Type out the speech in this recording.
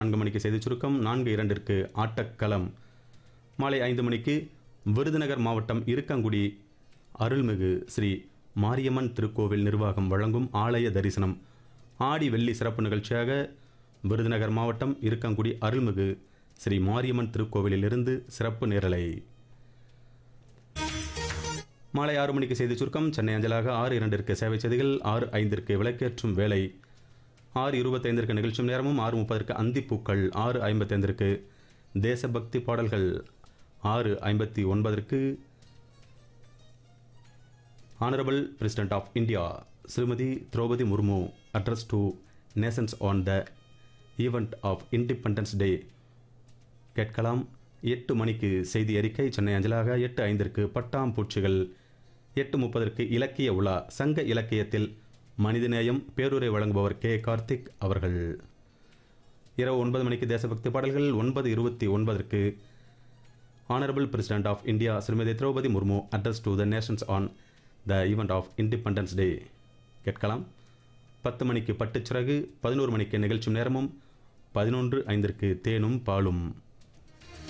நான்கு மணிக்கு செய்திச் சுருக்கம் நான்கு இரண்டிற்கு ஆட்டக்களம் மாலை ஐந்து மணிக்கு விருதுநகர் மாவட்டம் இருக்கங்குடி அருள்மிகு ஸ்ரீ மாரியம்மன் திருக்கோவில் நிர்வாகம் வழங்கும் ஆலய தரிசனம் ஆடி வெள்ளி சிறப்பு நிகழ்ச்சியாக விருதுநகர் மாவட்டம் இருக்கங்குடி அருள்மிகு ஸ்ரீ மாரியம்மன் திருக்கோவிலிலிருந்து சிறப்பு நேரலை மாலை ஆறு மணிக்கு செய்தி சுருக்கம் சென்னை அஞ்சலாக ஆறு இரண்டிற்கு சேவை செய்திகள் ஆறு ஐந்திற்கு விளக்கேற்றும் வேலை ஆறு இருபத்தைந்திற்கு நிகழ்ச்சி நேரமும் ஆறு முப்பதற்கு அந்திப்பூக்கள் ஆறு ஐம்பத்தைந்திற்கு தேசபக்தி பாடல்கள் ஆறு ஐம்பத்தி ஒன்பதற்கு honourable president of India Shrimati Droupadi Murmu address to nations on the event of independence day கேட்கலாம் எட்டு மணிக்கு செய்தி அறிக்கை சென்னை அஞ்சலாக எட்டு ஐந்திற்கு பட்டாம்பூச்சிகள் எட்டு முப்பதற்கு இலக்கிய உலா சங்க இலக்கியத்தில் மனிதநேயம் பேருரை வழங்குபவர் கே கார்த்திக் அவர்கள் இரவு ஒன்பது மணிக்கு தேசபக்தி பாடல்கள் ஒன்பது இருபத்தி ஒன்பதற்கு honourable president of India Shrimati Droupadi Murmu address to the nations on the event of independence day கேட்கலாம் பத்து மணிக்கு பட்டுச்சிறகு பதினோரு மணிக்கு நிகழ்ச்சி நேரமும் பதினொன்று ஐந்திற்கு தேனும் பாலும்